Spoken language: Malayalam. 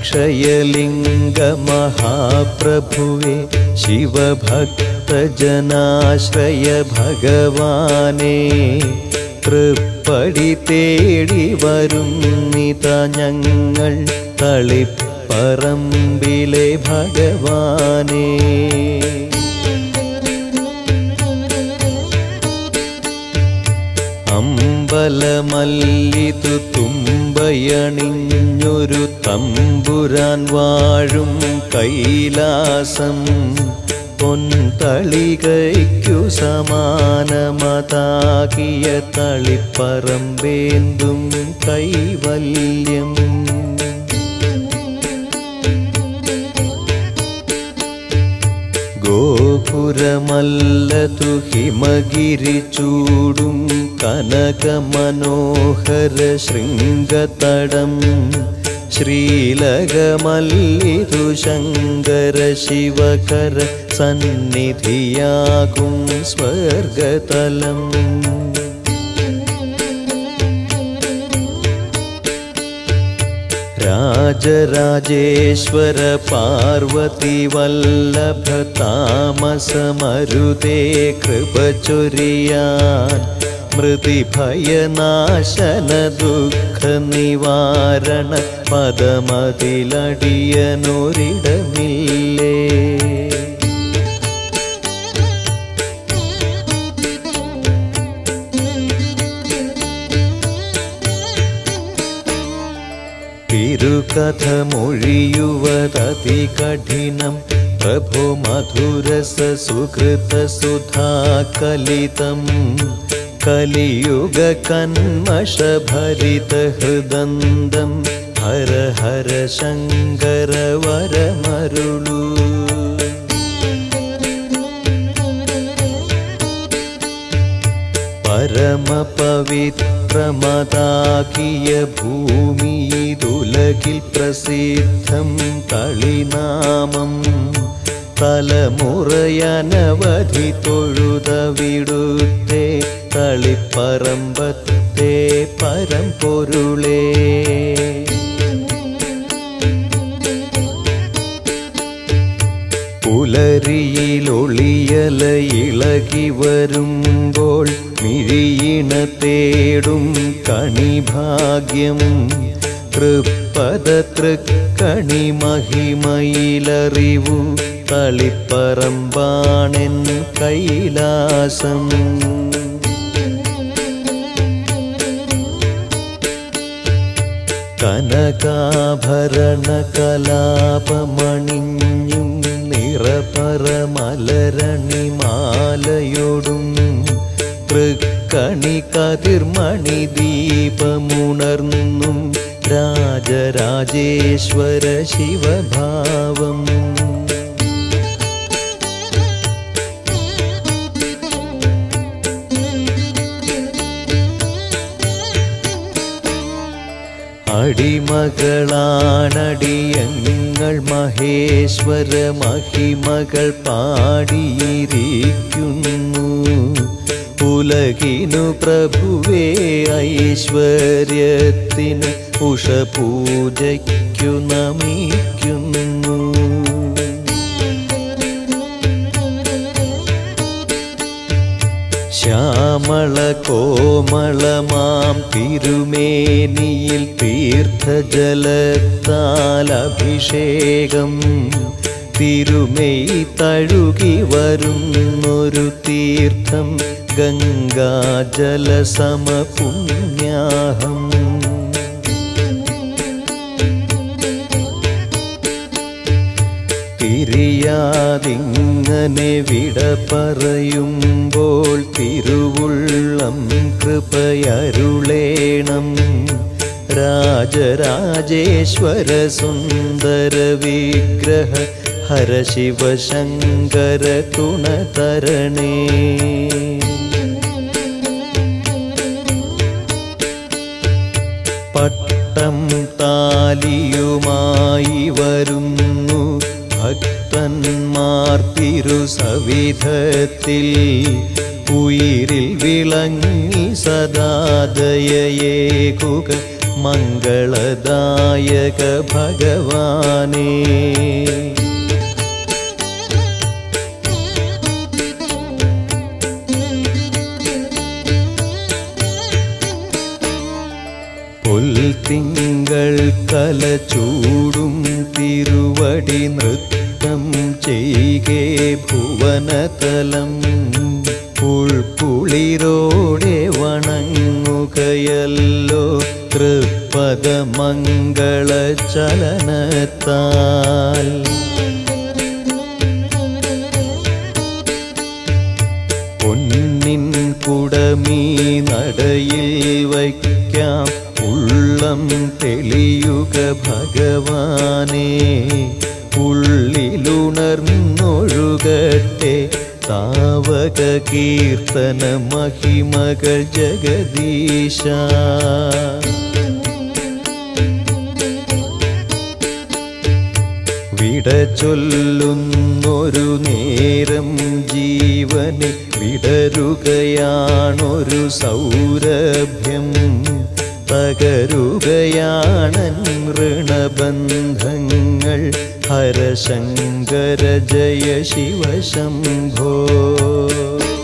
അക്ഷയലിംഗ മഹാപ്രഭുവേ ശിവഭക്തജനാശ്രയ ഭഗവാനേ തൃപ്പടി തേടി വരുന്നിത ഞങ്ങൾ തളിപ്പറമ്പിലെ ഭഗവാനേ അമ്പലമല്ലിതു തുമ്പയണിഞ്ഞൊരു തമ്പുരാൻ വാഴും കൈലാസം പൊൻതളികയ്ക്കു സമാനമതാകിയ തളിപ്പറമ്പേന്തും കൈവല്യം ഗോപുരമല്ലതു ഹിമഗിരി ചൂടും കനകമനോഹര ശൃംഗതടം ശ്രീലകമല്ലിതു ശങ്കര ശിവകര സന്നിധിയാകും സ്വർഗതലം രാജരാജേശ്വര പാർവതി വല്ലഭ താമസമരുതേ കൃപ ചൊരിയാൻ മൃതിഭയനാശന ദുഃഖ നിവാരണ പദമതിലടിയനൊരിടമില്ലേ തിരുകഥ മൊഴിയുവതതി കഠിനം പ്രഭോ മധുരസ സുഹൃത സുധാകലിതം കലിയുഗ കന്മഷഭരിത ഹൃദന്തം ഹര ഹര ശങ്കര വരമരുളൂ പരമപവിത്രമതാകിയ ഭൂമിയിതുലകിൽ പ്രസിദ്ധം കളിനാമം തലമുറയനവധി തൊഴുതവിടുത്തെ തളിപ്പറമ്പത്തെ പരമ്പൊരുളേ പുലരിയിലൊളിയല ഇളകി വരുമ്പോൾ മിഴിയിണ തേടും കണിഭാഗ്യം തൃപ്പദ തൃക്കണി മഹിമയിലറിവു തളിപ്പറമ്പാണെൻ കൈലാസം കനകാഭരണ കലാപമണിഞ്ഞും നിറപരമലരണിമാലയോടും തൃക്കണി കതിർമണി ദീപമുണർന്നും രാജരാജേശ്വര ശിവഭാവം അടിമകളാണടിയങ്ങൾ മഹേശ്വര മഹിമകൾ പാടിയിരിക്കുന്നു ഉലകിനു പ്രഭുവേ ഐശ്വര്യത്തിന് ഉഷപൂജയ്ക്കു നമിക്കുന്നു ശ്യാമള കോമളമാം തിരുമേനിയിൽ തീർത്ഥജലത്താൽ അഭിഷേകം തിരുമെയ് തഴുകി വരുന്നൊരു തീർത്ഥം ഗംഗാജല സമപുണ്യാഹം തിരിയാതിങ്ങനെ വിട പറയുമ്പോൾ തിരുവുള്ളം കൃപയരുളേണം രാജരാജേശ്വര സുന്ദര വിഗ്രഹ ഹര ശിവശങ്കര തുണതരണേ പട്ടം താലിയുമായി വരുന്നു ഭക്തന്മാർ തിരുസവിധത്തിൽ ഉയിരിൽ വിളങ്ങി സദാദയേകുക മംഗളദായക ഭഗവാനേ പുൽത്തിങ്കൾ കല ചൂടും തിരുവടി നൃത്തം ചെയ്കേ ഭുവനതലം പുൾപുളിരോടെ വണങ്ങുകയല്ലോ തൃപ്പദ മംഗള ചലനത്താൽ പൊന്നിൻ കുടമീ നടയിൽ വയ്ക്കാം ഉള്ളം തെളിയുക ഭഗവാനെ ഉള്ളിലുണർന്നൊഴുകട്ടെ താവക കീർത്തന മഹിമകൾ ജഗദീശ വിട ചൊല്ലുന്നൊരു നേരം ജീവനെ വിടരുകയാണൊരു സൗരഭ്യം തകരുകയാണൻ ഋണബന്ധങ്ങൾ ഹരശങ്കര ജയ ശിവശംഭോ